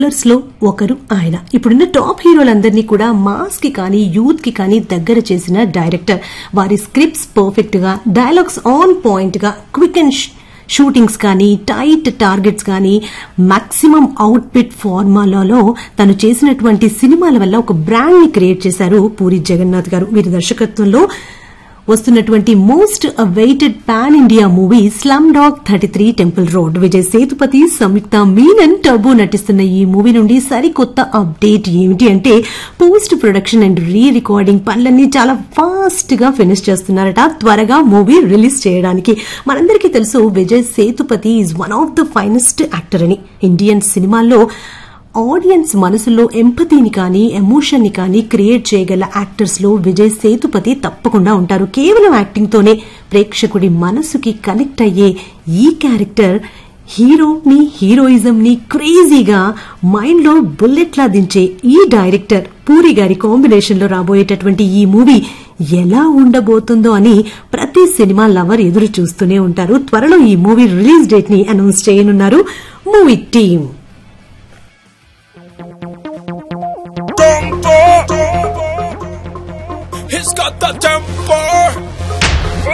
Bowlers లో ఒకరు ఆయన ఇప్పుడున్న టాప్ హీరోలందరినీ కూడా మాస్ కి కానీ యూత్ కి కానీ దగ్గర చేసిన డైరెక్టర్ వారి స్క్రిప్ట్స్ పర్ఫెక్ట్ గా డైలాగ్స్ ఆన్ పాయింట్ గా క్విక్ అండ్ షూటింగ్స్ కానీ టైట్ టార్గెట్స్ కానీ మాక్సిమం అవుట్ఫిట్ ఫార్మాలలో తను చేసినటువంటి సినిమాల వల్ల ఒక బ్రాండ్ ని క్రియేట్ చేశారు పూరి జగన్నాథ్ గారు వీరి దర్శకత్వంలో వస్తున్నటువంటి most awaited pan India movie slumdog thirty three temple road Vijay Sethupathi Samyuktha Menon turbo నటిస్తున్న ఈ మూవీ నుండి సరికొత్త అప్డేట్ ఏమిటి అంటే post production and re recording పనులన్నీ చాలా ఫాస్ట్ గా ఫినిష్ చేస్తున్నారట త్వరగా మూవీ రిలీజ్ చేయడానికి మనందరికీ తెలుసు Vijay Sethupathi is one of the finest actor అని ఇండియన్ సినిమాల్లో ఆడియన్స్ మనసులో ఎంపతిని కానీ ఎమోషన్ ని కానీ క్రియేట్ చేయగల యాక్టర్స్ లో విజయ్ సేతుపతి తప్పకుండా ఉంటారు కేవలం యాక్టింగ్ తోనే ప్రేక్షకుడి మనసుకి కనెక్ట్ అయ్యే ఈ క్యారెక్టర్ హీరోని హీరోయిజం ని క్రేజీగా మైండ్ లో బుల్లెట్ లా దించే ఈ డైరెక్టర్ పూరి గారి కాంబినేషన్ లో రాబోయేటటువంటి ఈ మూవీ ఎలా ఉండబోతుందో అని ప్రతి సినిమా లవర్ ఎదురు చూస్తూనే ఉంటారు త్వరలో ఈ మూవీ రిలీజ్ డేట్ ని అనౌన్స్ చేయనున్నారు movie team Tempo. He's got the tempo.